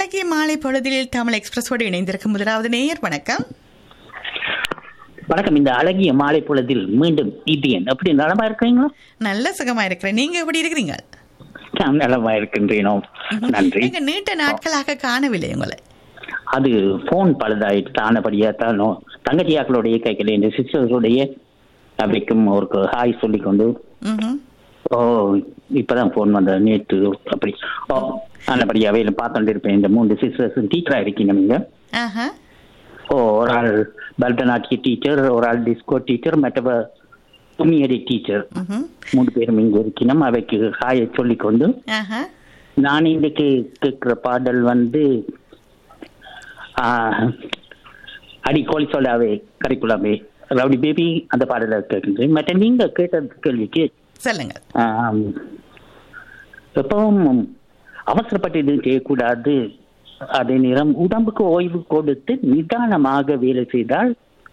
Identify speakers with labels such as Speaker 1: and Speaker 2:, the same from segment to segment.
Speaker 1: அழகிய மாலை பொழுதில் தமிழ் எக்ஸ்பிரஸோடு இணைந்திருக்கும் முதலாவது நேயர் வணக்கம்
Speaker 2: வணக்கம் இந்த அழகிய மாலை பொழுதில் மீண்டும் இடியன் எப்படி நலமா இருக்கிறீங்களா
Speaker 1: நல்ல சுகமா இருக்கிறேன் நீங்க எப்படி இருக்கிறீங்க
Speaker 2: நான் நலமா இருக்கின்றேனோ நன்றி
Speaker 1: எங்க நீண்ட நாட்களாக காணவில்லை உங்களை
Speaker 2: அது போன் பழுதாயிட்டு தானபடியா தானோ தங்கச்சியாக்களுடைய கைகள் இந்த சிஸ்டர்ஸுடைய அவைக்கும் ஒரு ஹாய் சொல்லிக்கொண்டு
Speaker 1: ம்ஹும்.
Speaker 2: ஓ இப்பதான் போன் வந்த நேற்று அப்படி ஓ நல்லபடியாவே பார்த்துட்டு இருப்பேன் இந்த மூன்று சிஸ்டர்ஸ் டீச்சரா இருக்கீங்க நீங்க
Speaker 1: ஆஹா.
Speaker 2: ஓ ஒரு ஆள் பரதநாட்டிய டீச்சர் ஒரு ஆள் டிஸ்கோ டீச்சர் மற்றவ துணியடி டீச்சர்
Speaker 1: ம்ஹும்.
Speaker 2: மூணு பேரும் இங்க இருக்கணும் அவைக்கு ஹாயை சொல்லிக்கொண்டு
Speaker 1: ஆஹா.
Speaker 2: நான் இன்னைக்கு கேட்கிற பாடல் வந்து ஆ, அடி கோழி சொல்லாவே கரிக்குலாமே ரவுடி பேபி அந்த பாடலை கேட்கின்றேன் மற்ற நீங்க கேட்ட கேள்விக்கு
Speaker 1: சொல்லுங்க
Speaker 2: ஆம், எப்பவும் அவசரப்பட்டு எதுவும் செய்யக்கூடாது அதே நேரம் உடம்புக்கு ஓய்வு கொடுத்து நிதானமாக வேலை செய்தால்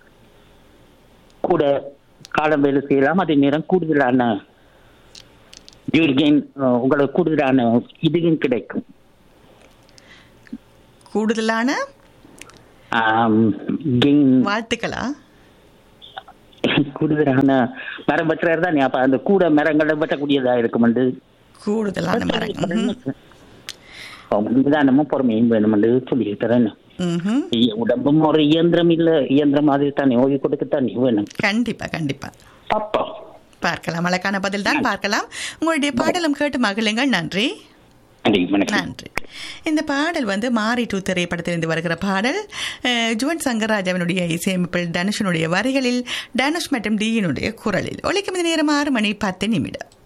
Speaker 2: கூட காலம் வேலை செய்யலாம் அதே நேரம் கூடுதலான கெயின் உங்களுக்கு கூடுதலான இதுவும் கிடைக்கும்
Speaker 1: கூடுதலான
Speaker 2: கெயின்
Speaker 1: வாழ்த்துக்களா
Speaker 2: கூடுதலான மரம் வெட்டுறாரு தான் அப்ப அந்த கூட மரங்களை வெட்டக்கூடியதா இருக்கும் என்று
Speaker 1: கூடுதலான மரம் ம்ஹும்.
Speaker 2: நிதானமும் பொறுமையும் வேணும் என்று சொல்லியிருக்கிறேன்
Speaker 1: ம்ஹும்.
Speaker 2: இ- உடம்பும் ஒரு இயந்திரம் இல்ல இயந்திரம் மாதிரி தானே ஓய்வு கொடுக்கத்தானே வேணும்
Speaker 1: கண்டிப்பா கண்டிப்பா
Speaker 2: பாப்பா
Speaker 1: பார்க்கலாம் அழகான பதில் தான் பார்க்கலாம் உங்களுடைய பாடலும் கேட்டு மகிழுங்கள் நன்றி
Speaker 2: நன்றி வணக்கம்
Speaker 1: நன்றி இந்த பாடல் வந்து மாரி டூ திரைப்படத்திலிருந்து வருகிற பாடல் அஹ், ஜுவன் சங்கர்ராஜாவினுடைய இசையமைப்பில் தனுஷனுடைய வரிகளில் தனுஷ் மற்றும் டியினுடைய குரலில் ஒலிக்கும் இந்த நேரம் ஆறு மணி பத்து நிமிடம்